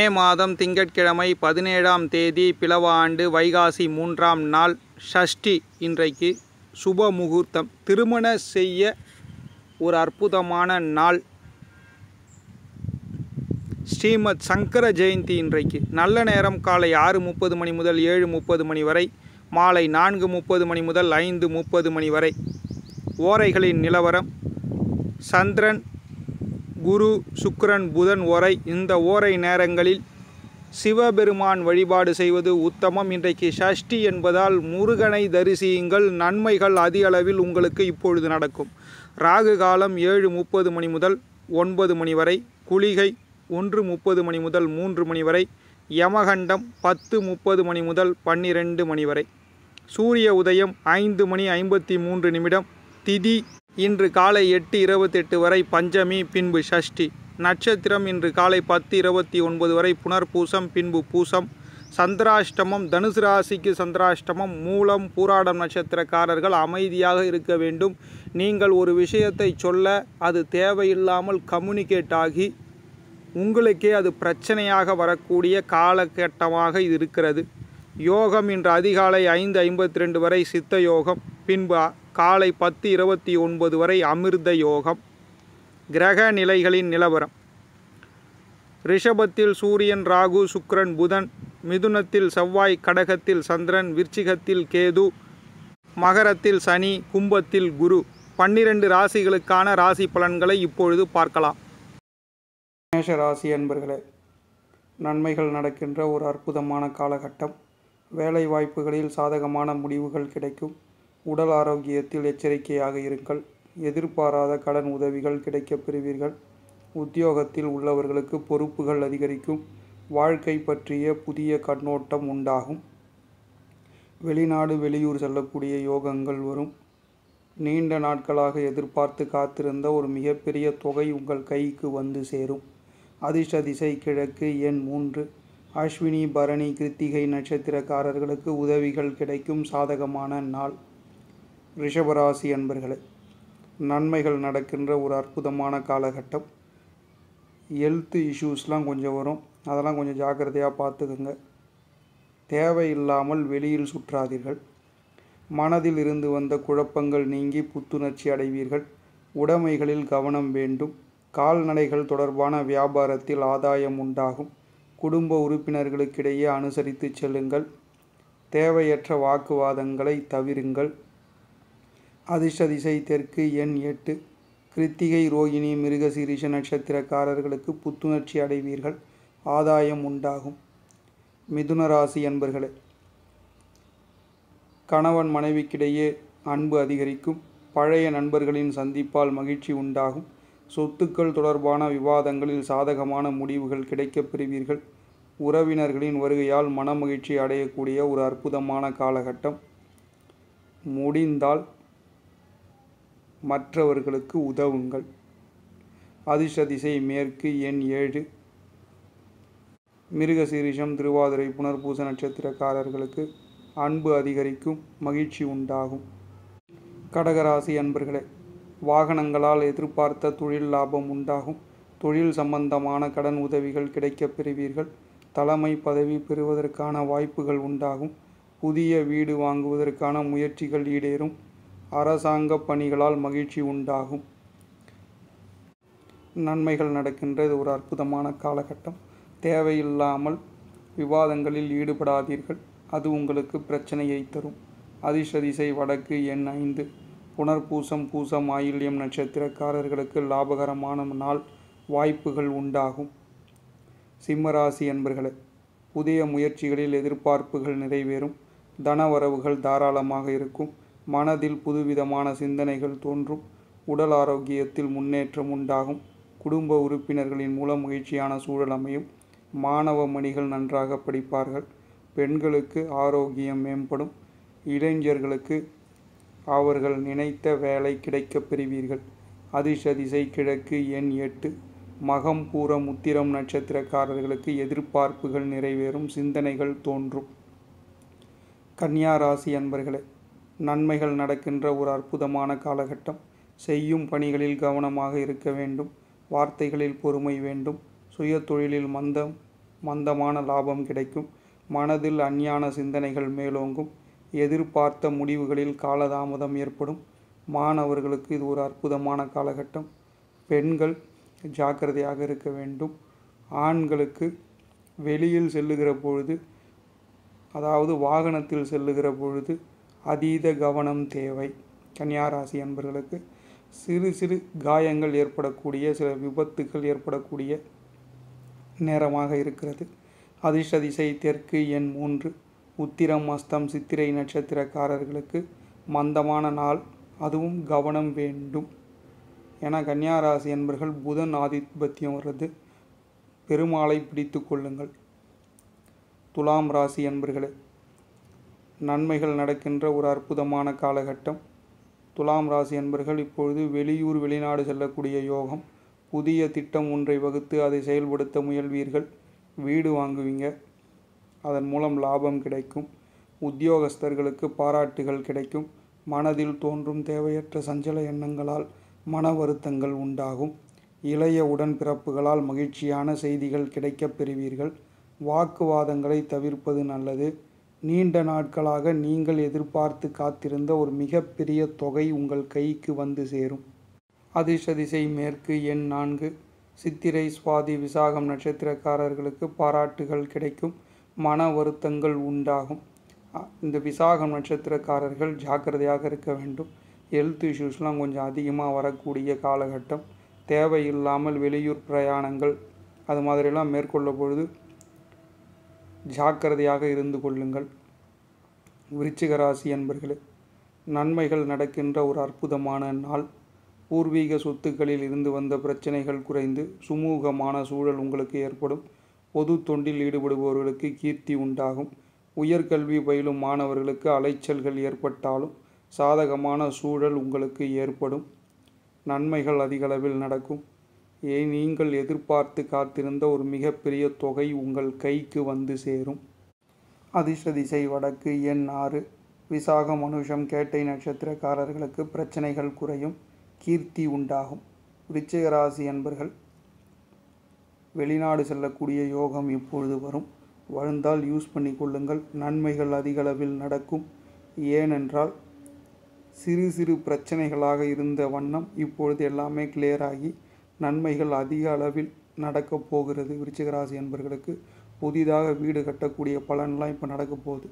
மே மாதம் திங்கட்கிழமை பதினேழாம் தேதி பிலவ ஆண்டு வைகாசி மூன்றாம் நாள் ஷஷ்டி இன்றைக்கு சுப முகூர்த்தம் திருமண செய்ய ஒரு அற்புதமான நாள் ஸ்ரீமத் சங்கர ஜெயந்தி இன்றைக்கு நல்ல நேரம் காலை ஆறு முப்பது மணி முதல் ஏழு முப்பது மணி வரை மாலை நான்கு முப்பது மணி முதல் ஐந்து முப்பது மணி வரை ஓரைகளின் நிலவரம் சந்திரன் குரு சுக்கிரன் புதன் ஓரை இந்த ஓரை நேரங்களில் சிவபெருமான் வழிபாடு செய்வது உத்தமம் இன்றைக்கு ஷஷ்டி என்பதால் முருகனை தரிசியுங்கள் நன்மைகள் அதிக அளவில் உங்களுக்கு இப்பொழுது நடக்கும் ராகு காலம் ஏழு முப்பது மணி முதல் ஒன்பது மணி வரை குளிகை ஒன்று முப்பது மணி முதல் மூன்று மணி வரை யமகண்டம் பத்து முப்பது மணி முதல் பன்னிரெண்டு மணி வரை சூரிய உதயம் ஐந்து மணி ஐம்பத்தி மூன்று நிமிடம் திதி இன்று காலை எட்டு இருபத்தெட்டு வரை பஞ்சமி பின்பு ஷஷ்டி நட்சத்திரம் இன்று காலை பத்து இருபத்தி ஒன்பது வரை புனர்பூசம் பின்பு பூசம் சந்திராஷ்டமம் தனுசு ராசிக்கு சந்திராஷ்டமம் மூலம் பூராடம் நட்சத்திரக்காரர்கள் அமைதியாக இருக்க வேண்டும் நீங்கள் ஒரு விஷயத்தை சொல்ல அது தேவையில்லாமல் கம்யூனிகேட் ஆகி உங்களுக்கே அது பிரச்சனையாக வரக்கூடிய காலகட்டமாக இது இருக்கிறது யோகம் இன்று அதிகாலை ஐந்து ஐம்பத்தி ரெண்டு வரை சித்த யோகம் பின்பு காலை பத்து இருபத்தி ஒன்பது வரை அமிர்த யோகம் கிரக நிலைகளின் நிலவரம் ரிஷபத்தில் சூரியன் ராகு சுக்கிரன் புதன் மிதுனத்தில் செவ்வாய் கடகத்தில் சந்திரன் விருச்சிகத்தில் கேது மகரத்தில் சனி கும்பத்தில் குரு பன்னிரண்டு ராசிகளுக்கான ராசி பலன்களை இப்பொழுது பார்க்கலாம் மேஷ ராசி அன்பர்களே நன்மைகள் நடக்கின்ற ஒரு அற்புதமான காலகட்டம் வேலை வாய்ப்புகளில் சாதகமான முடிவுகள் கிடைக்கும் உடல் ஆரோக்கியத்தில் எச்சரிக்கையாக இருங்கள் எதிர்பாராத கடன் உதவிகள் கிடைக்கப் பெறுவீர்கள் உத்தியோகத்தில் உள்ளவர்களுக்கு பொறுப்புகள் அதிகரிக்கும் வாழ்க்கை பற்றிய புதிய கண்ணோட்டம் உண்டாகும் வெளிநாடு வெளியூர் செல்லக்கூடிய யோகங்கள் வரும் நீண்ட நாட்களாக எதிர்பார்த்து காத்திருந்த ஒரு மிகப்பெரிய தொகை உங்கள் கைக்கு வந்து சேரும் அதிர்ஷ்ட திசை கிழக்கு எண் மூன்று அஸ்வினி பரணி கிருத்திகை நட்சத்திரக்காரர்களுக்கு உதவிகள் கிடைக்கும் சாதகமான நாள் ரிஷபராசி அன்பர்களே நன்மைகள் நடக்கின்ற ஒரு அற்புதமான காலகட்டம் ஹெல்த் இஷ்யூஸ்லாம் கொஞ்சம் வரும் அதெல்லாம் கொஞ்சம் ஜாக்கிரதையாக பார்த்துக்குங்க தேவையில்லாமல் வெளியில் சுற்றாதீர்கள் மனதில் இருந்து வந்த குழப்பங்கள் நீங்கி புத்துணர்ச்சி அடைவீர்கள் உடைமைகளில் கவனம் வேண்டும் கால்நடைகள் தொடர்பான வியாபாரத்தில் ஆதாயம் உண்டாகும் குடும்ப உறுப்பினர்களுக்கிடையே அனுசரித்து செல்லுங்கள் தேவையற்ற வாக்குவாதங்களை தவிருங்கள் அதிர்ஷ்ட திசை தெற்கு எண் எட்டு கிருத்திகை ரோகிணி மிருகசீரிஷ நட்சத்திரக்காரர்களுக்கு புத்துணர்ச்சி அடைவீர்கள் ஆதாயம் உண்டாகும் மிதுன ராசி என்பர்களே கணவன் மனைவிக்கிடையே அன்பு அதிகரிக்கும் பழைய நண்பர்களின் சந்திப்பால் மகிழ்ச்சி உண்டாகும் சொத்துக்கள் தொடர்பான விவாதங்களில் சாதகமான முடிவுகள் கிடைக்கப் பெறுவீர்கள் உறவினர்களின் வருகையால் மனமகிழ்ச்சி அடையக்கூடிய ஒரு அற்புதமான காலகட்டம் முடிந்தால் மற்றவர்களுக்கு உதவுங்கள் அதிர்ஷ்ட திசை மேற்கு எண் ஏழு மிருகசீரிஷம் திருவாதிரை புனர்பூச நட்சத்திரக்காரர்களுக்கு அன்பு அதிகரிக்கும் மகிழ்ச்சி உண்டாகும் கடகராசி அன்பர்களே வாகனங்களால் எதிர்பார்த்த தொழில் லாபம் உண்டாகும் தொழில் சம்பந்தமான கடன் உதவிகள் கிடைக்கப் பெறுவீர்கள் தலைமை பதவி பெறுவதற்கான வாய்ப்புகள் உண்டாகும் புதிய வீடு வாங்குவதற்கான முயற்சிகள் ஈடேறும் அரசாங்க பணிகளால் மகிழ்ச்சி உண்டாகும் நன்மைகள் நடக்கின்ற இது ஒரு அற்புதமான காலகட்டம் தேவையில்லாமல் விவாதங்களில் ஈடுபடாதீர்கள் அது உங்களுக்கு பிரச்சனையை தரும் அதிர்ஷ்ட திசை வடக்கு எண் ஐந்து புனர்பூசம் பூசம் ஆயில்யம் நட்சத்திரக்காரர்களுக்கு லாபகரமான நாள் வாய்ப்புகள் உண்டாகும் சிம்மராசி என்பர்களே புதிய முயற்சிகளில் எதிர்பார்ப்புகள் நிறைவேறும் தனவரவுகள் தாராளமாக இருக்கும் மனதில் புதுவிதமான சிந்தனைகள் தோன்றும் உடல் ஆரோக்கியத்தில் முன்னேற்றம் உண்டாகும் குடும்ப உறுப்பினர்களின் மூலம் மகிழ்ச்சியான சூழல் அமையும் மாணவ மணிகள் நன்றாக படிப்பார்கள் பெண்களுக்கு ஆரோக்கியம் மேம்படும் இளைஞர்களுக்கு அவர்கள் நினைத்த வேலை கிடைக்கப் பெறுவீர்கள் அதிர்ஷ்ட திசை கிழக்கு எண் எட்டு மகம் பூரம் உத்திரம் நட்சத்திரக்காரர்களுக்கு எதிர்பார்ப்புகள் நிறைவேறும் சிந்தனைகள் தோன்றும் கன்னியா ராசி அன்பர்களே நன்மைகள் நடக்கின்ற ஒரு அற்புதமான காலகட்டம் செய்யும் பணிகளில் கவனமாக இருக்க வேண்டும் வார்த்தைகளில் பொறுமை வேண்டும் சுய தொழிலில் மந்தம் மந்தமான லாபம் கிடைக்கும் மனதில் அஞ்ஞான சிந்தனைகள் மேலோங்கும் எதிர்பார்த்த முடிவுகளில் காலதாமதம் ஏற்படும் மாணவர்களுக்கு இது ஒரு அற்புதமான காலகட்டம் பெண்கள் ஜாக்கிரதையாக இருக்க வேண்டும் ஆண்களுக்கு வெளியில் செல்லுகிற பொழுது அதாவது வாகனத்தில் செல்லுகிற பொழுது அதீத கவனம் தேவை கன்னியாராசி அன்பர்களுக்கு சிறு சிறு காயங்கள் ஏற்படக்கூடிய சில விபத்துகள் ஏற்படக்கூடிய நேரமாக இருக்கிறது அதிர்ஷ்ட திசை தெற்கு எண் மூன்று உத்திரம் அஸ்தம் சித்திரை நட்சத்திரக்காரர்களுக்கு மந்தமான நாள் அதுவும் கவனம் வேண்டும் ஏன்னா கன்னியாராசி என்பர்கள் புதன் ஆதிபத்தியம் வர்றது பெருமாளை பிடித்து கொள்ளுங்கள் துலாம் ராசி என்பர்களே நன்மைகள் நடக்கின்ற ஒரு அற்புதமான காலகட்டம் துலாம் ராசி என்பர்கள் இப்பொழுது வெளியூர் வெளிநாடு செல்லக்கூடிய யோகம் புதிய திட்டம் ஒன்றை வகுத்து அதை செயல்படுத்த முயல்வீர்கள் வீடு வாங்குவீங்க அதன் மூலம் லாபம் கிடைக்கும் உத்தியோகஸ்தர்களுக்கு பாராட்டுகள் கிடைக்கும் மனதில் தோன்றும் தேவையற்ற சஞ்சல எண்ணங்களால் மன வருத்தங்கள் உண்டாகும் இளைய உடன்பிறப்புகளால் மகிழ்ச்சியான செய்திகள் கிடைக்கப் பெறுவீர்கள் வாக்குவாதங்களை தவிர்ப்பது நல்லது நீண்ட நாட்களாக நீங்கள் எதிர்பார்த்து காத்திருந்த ஒரு மிகப்பெரிய தொகை உங்கள் கைக்கு வந்து சேரும் அதிர்ஷ்ட திசை மேற்கு எண் நான்கு சித்திரை சுவாதி விசாகம் நட்சத்திரக்காரர்களுக்கு பாராட்டுகள் கிடைக்கும் மன வருத்தங்கள் உண்டாகும் அ- இந்த விசாகம் நட்சத்திரக்காரர்கள் ஜாக்கிரதையாக இருக்க வேண்டும் ஹெல்த் இஷ்யூஸ்லாம் கொஞ்சம் அதிகமாக வரக்கூடிய காலகட்டம் தேவையில்லாமல் வெளியூர் பிரயாணங்கள் அது மாதிரிலாம் மேற்கொள்ள பொழுது ஜாக்கிரதையாக இருந்து கொள்ளுங்கள் விருச்சிக ராசி என்பர்களே நன்மைகள் நடக்கின்ற ஒரு அற்புதமான நாள் பூர்வீக சொத்துக்களில் இருந்து வந்த பிரச்சனைகள் குறைந்து சுமூகமான சூழல் உங்களுக்கு ஏற்படும் பொது தொண்டில் ஈடுபடுபவர்களுக்கு கீர்த்தி உண்டாகும் உயர்கல்வி பயிலும் மாணவர்களுக்கு அலைச்சல்கள் ஏற்பட்டாலும் சாதகமான சூழல் உங்களுக்கு ஏற்படும் நன்மைகள் அதிகளவில் நடக்கும் ஏ நீங்கள் எதிர்பார்த்து காத்திருந்த ஒரு மிகப்பெரிய தொகை உங்கள் கைக்கு வந்து சேரும் அதிர்ஷ்ட திசை வடக்கு எண் ஆறு விசாகம் மனுஷம் கேட்டை நட்சத்திரக்காரர்களுக்கு பிரச்சனைகள் குறையும் கீர்த்தி உண்டாகும் விருச்சிக ராசி என்பர்கள் வெளிநாடு செல்லக்கூடிய யோகம் இப்பொழுது வரும் வழுந்தால் யூஸ் பண்ணி கொள்ளுங்கள் நன்மைகள் அதிகளவில் நடக்கும் ஏனென்றால் சிறு சிறு பிரச்சனைகளாக இருந்த வண்ணம் இப்பொழுது எல்லாமே கிளியர் ஆகி நன்மைகள் அதிக அளவில் நடக்கப் போகிறது விருச்சிக ராசி என்பர்களுக்கு புதிதாக வீடு கட்டக்கூடிய பலன்லாம் இப்போ நடக்க போகுது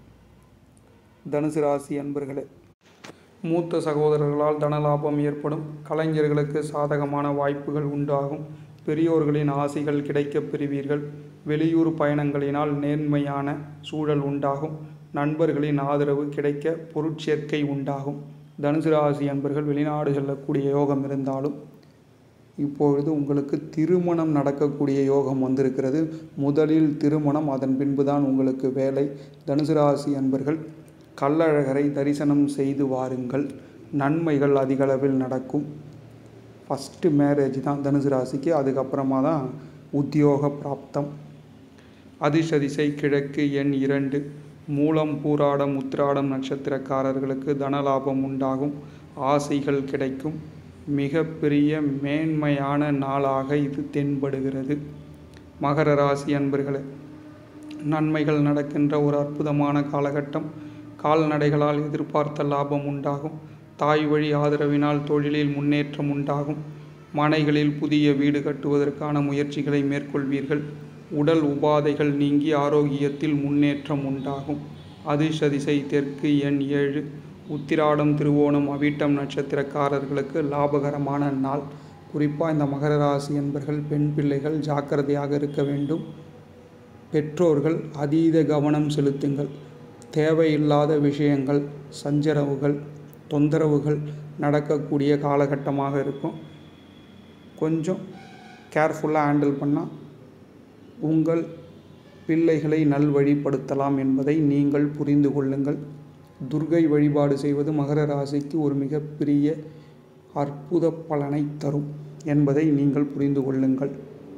தனுசு ராசி அன்பர்களே மூத்த சகோதரர்களால் தனலாபம் ஏற்படும் கலைஞர்களுக்கு சாதகமான வாய்ப்புகள் உண்டாகும் பெரியோர்களின் ஆசிகள் கிடைக்கப் பெறுவீர்கள் வெளியூர் பயணங்களினால் நேர்மையான சூழல் உண்டாகும் நண்பர்களின் ஆதரவு கிடைக்க பொருட்சேர்க்கை உண்டாகும் தனுசு ராசி அன்பர்கள் வெளிநாடு செல்லக்கூடிய யோகம் இருந்தாலும் இப்பொழுது உங்களுக்கு திருமணம் நடக்கக்கூடிய யோகம் வந்திருக்கிறது முதலில் திருமணம் அதன் பின்புதான் உங்களுக்கு வேலை தனுசு ராசி அன்பர்கள் கள்ளழகரை தரிசனம் செய்து வாருங்கள் நன்மைகள் அதிகளவில் நடக்கும் ஃபஸ்ட்டு மேரேஜ் தான் தனுசு ராசிக்கு அதுக்கப்புறமா தான் உத்தியோக பிராப்தம் அதிர்ஷ்ட திசை கிழக்கு எண் இரண்டு மூலம் பூராடம் உத்திராடம் நட்சத்திரக்காரர்களுக்கு தனலாபம் உண்டாகும் ஆசைகள் கிடைக்கும் மிகப்பெரிய மேன்மையான நாளாக இது தென்படுகிறது மகர ராசி அன்பர்களே நன்மைகள் நடக்கின்ற ஒரு அற்புதமான காலகட்டம் கால்நடைகளால் எதிர்பார்த்த லாபம் உண்டாகும் தாய் வழி ஆதரவினால் தொழிலில் முன்னேற்றம் உண்டாகும் மனைகளில் புதிய வீடு கட்டுவதற்கான முயற்சிகளை மேற்கொள்வீர்கள் உடல் உபாதைகள் நீங்கி ஆரோக்கியத்தில் முன்னேற்றம் உண்டாகும் அதிர்ஷ்ட திசை தெற்கு எண் ஏழு உத்திராடம் திருவோணம் அவிட்டம் நட்சத்திரக்காரர்களுக்கு லாபகரமான நாள் குறிப்பாக இந்த மகர ராசி என்பர்கள் பெண் பிள்ளைகள் ஜாக்கிரதையாக இருக்க வேண்டும் பெற்றோர்கள் அதீத கவனம் செலுத்துங்கள் தேவையில்லாத விஷயங்கள் சஞ்சரவுகள் தொந்தரவுகள் நடக்கக்கூடிய காலகட்டமாக இருக்கும் கொஞ்சம் கேர்ஃபுல்லாக ஹேண்டில் பண்ணால் உங்கள் பிள்ளைகளை நல்வழிப்படுத்தலாம் என்பதை நீங்கள் புரிந்து கொள்ளுங்கள் துர்கை வழிபாடு செய்வது மகர ராசிக்கு ஒரு மிகப்பெரிய அற்புத பலனை தரும் என்பதை நீங்கள் புரிந்து கொள்ளுங்கள்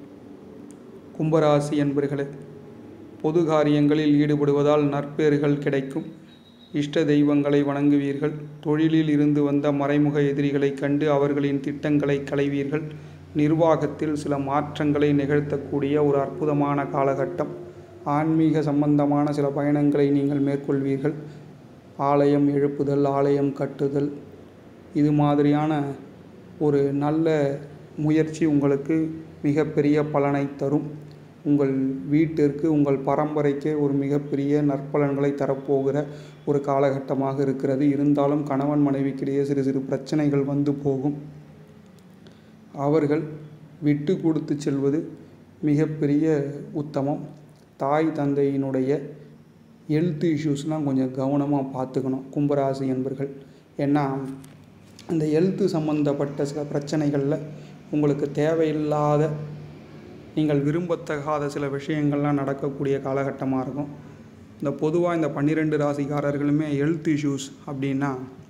கும்பராசி என்பர்களே பொது காரியங்களில் ஈடுபடுவதால் நற்பேறுகள் கிடைக்கும் இஷ்ட தெய்வங்களை வணங்குவீர்கள் தொழிலில் இருந்து வந்த மறைமுக எதிரிகளைக் கண்டு அவர்களின் திட்டங்களை களைவீர்கள் நிர்வாகத்தில் சில மாற்றங்களை நிகழ்த்தக்கூடிய ஒரு அற்புதமான காலகட்டம் ஆன்மீக சம்பந்தமான சில பயணங்களை நீங்கள் மேற்கொள்வீர்கள் ஆலயம் எழுப்புதல் ஆலயம் கட்டுதல் இது மாதிரியான ஒரு நல்ல முயற்சி உங்களுக்கு மிகப்பெரிய பலனை தரும் உங்கள் வீட்டிற்கு உங்கள் பரம்பரைக்கு ஒரு மிகப்பெரிய நற்பலன்களை தரப்போகிற ஒரு காலகட்டமாக இருக்கிறது இருந்தாலும் கணவன் மனைவிக்கிடையே சிறு சிறு பிரச்சனைகள் வந்து போகும் அவர்கள் விட்டு கொடுத்து செல்வது மிகப்பெரிய உத்தமம் தாய் தந்தையினுடைய ஹெல்த் இஷ்யூஸ்லாம் கொஞ்சம் கவனமாக பார்த்துக்கணும் கும்பராசி என்பர்கள் ஏன்னா அந்த ஹெல்த்து சம்மந்தப்பட்ட சில பிரச்சனைகளில் உங்களுக்கு தேவையில்லாத நீங்கள் விரும்பத்தகாத சில விஷயங்கள்லாம் நடக்கக்கூடிய காலகட்டமாக இருக்கும் இந்த பொதுவாக இந்த பன்னிரெண்டு ராசிக்காரர்களுமே ஹெல்த் இஷ்யூஸ் அப்படின்னா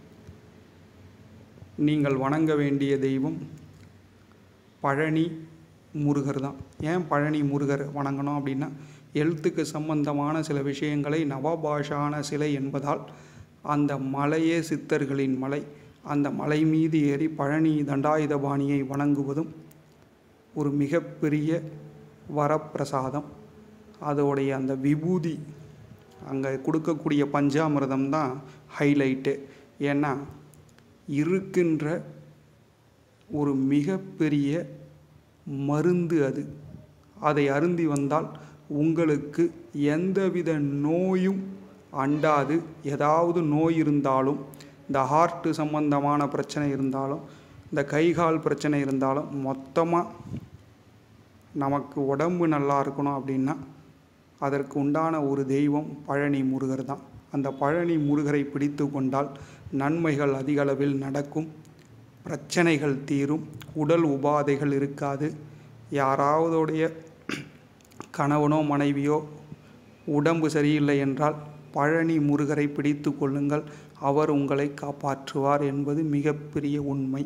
நீங்கள் வணங்க வேண்டிய தெய்வம் பழனி முருகர் தான் ஏன் பழனி முருகர் வணங்கணும் அப்படின்னா எழுத்துக்கு சம்பந்தமான சில விஷயங்களை நவபாஷான சிலை என்பதால் அந்த மலையே சித்தர்களின் மலை அந்த மலை மீது ஏறி பழனி தண்டாயுதபாணியை வணங்குவதும் ஒரு மிகப்பெரிய வரப்பிரசாதம் அதோடைய அந்த விபூதி அங்கே கொடுக்கக்கூடிய பஞ்சாமிரதம் தான் ஹைலைட்டு ஏன்னா இருக்கின்ற ஒரு மிகப்பெரிய மருந்து அது அதை அருந்தி வந்தால் உங்களுக்கு எந்தவித நோயும் அண்டாது ஏதாவது நோய் இருந்தாலும் இந்த ஹார்ட்டு சம்பந்தமான பிரச்சனை இருந்தாலும் இந்த கைகால் பிரச்சனை இருந்தாலும் மொத்தமாக நமக்கு உடம்பு நல்லா இருக்கணும் அப்படின்னா அதற்கு உண்டான ஒரு தெய்வம் பழனி முருகர் தான் அந்த பழனி முருகரை பிடித்து கொண்டால் நன்மைகள் அதிகளவில் நடக்கும் பிரச்சனைகள் தீரும் உடல் உபாதைகள் இருக்காது யாராவதுடைய கணவனோ மனைவியோ உடம்பு சரியில்லை என்றால் பழனி முருகரை பிடித்து கொள்ளுங்கள் அவர் உங்களை காப்பாற்றுவார் என்பது மிகப்பெரிய உண்மை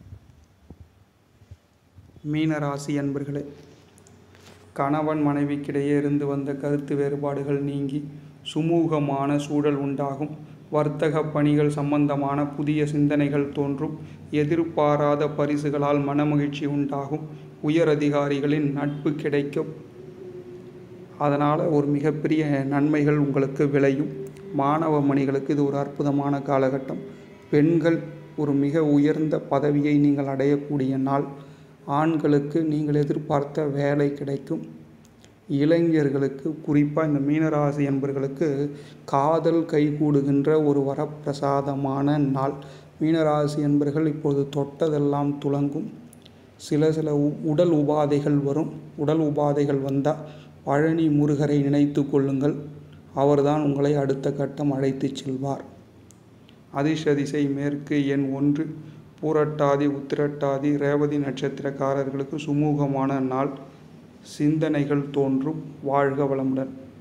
மீனராசி அன்பர்களே கணவன் மனைவிக்கிடையே இருந்து வந்த கருத்து வேறுபாடுகள் நீங்கி சுமூகமான சூழல் உண்டாகும் வர்த்தக பணிகள் சம்பந்தமான புதிய சிந்தனைகள் தோன்றும் எதிர்பாராத பரிசுகளால் மனமகிழ்ச்சி உண்டாகும் உயர் அதிகாரிகளின் நட்பு கிடைக்கும் அதனால் ஒரு மிகப்பெரிய நன்மைகள் உங்களுக்கு விளையும் மாணவ மணிகளுக்கு இது ஒரு அற்புதமான காலகட்டம் பெண்கள் ஒரு மிக உயர்ந்த பதவியை நீங்கள் அடையக்கூடிய நாள் ஆண்களுக்கு நீங்கள் எதிர்பார்த்த வேலை கிடைக்கும் இளைஞர்களுக்கு குறிப்பாக இந்த மீனராசி என்பர்களுக்கு காதல் கைகூடுகின்ற ஒரு வரப்பிரசாதமான நாள் மீனராசி என்பர்கள் இப்பொழுது தொட்டதெல்லாம் துலங்கும் சில சில உ- உடல் உபாதைகள் வரும் உடல் உபாதைகள் வந்தால் பழனி முருகரை நினைத்து கொள்ளுங்கள் அவர்தான் உங்களை அடுத்த கட்டம் அழைத்துச் செல்வார் அதிர்ஷ்ட திசை மேற்கு எண் ஒன்று பூரட்டாதி உத்திரட்டாதி ரேவதி நட்சத்திரக்காரர்களுக்கு சுமூகமான நாள் சிந்தனைகள் தோன்றும் வாழ்க வளமுடன்